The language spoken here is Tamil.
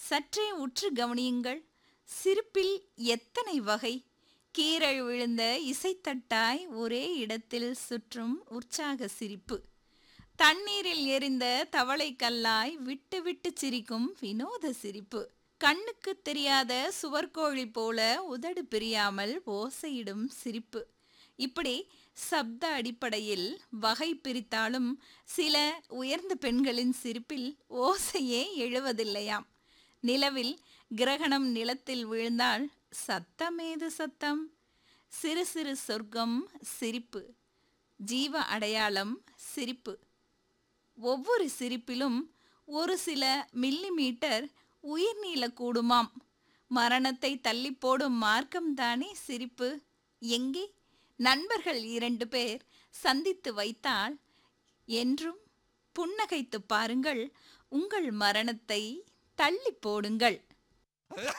சற்றே உற்று கவனியுங்கள் சிரிப்பில் எத்தனை வகை கீரல் விழுந்த இசைத்தட்டாய் ஒரே இடத்தில் சுற்றும் உற்சாக சிரிப்பு தண்ணீரில் எரிந்த தவளை கல்லாய் விட்டு விட்டு சிரிக்கும் வினோத சிரிப்பு கண்ணுக்கு தெரியாத சுவர்கோழி போல உதடு பிரியாமல் ஓசையிடும் சிரிப்பு இப்படி சப்த அடிப்படையில் வகை பிரித்தாலும் சில உயர்ந்த பெண்களின் சிரிப்பில் ஓசையே எழுவதில்லையாம் நிலவில் கிரகணம் நிலத்தில் விழுந்தால் சத்தமேது சத்தம் சிறு சிறு சொர்க்கம் சிரிப்பு ஜீவ அடையாளம் சிரிப்பு ஒவ்வொரு சிரிப்பிலும் ஒரு சில மில்லிமீட்டர் உயிர் நீளக்கூடுமாம் மரணத்தை தள்ளி போடும் மார்க்கம்தானே சிரிப்பு எங்கே நண்பர்கள் இரண்டு பேர் சந்தித்து வைத்தால் என்றும் புன்னகைத்து பாருங்கள் உங்கள் மரணத்தை தள்ளி போடுங்கள்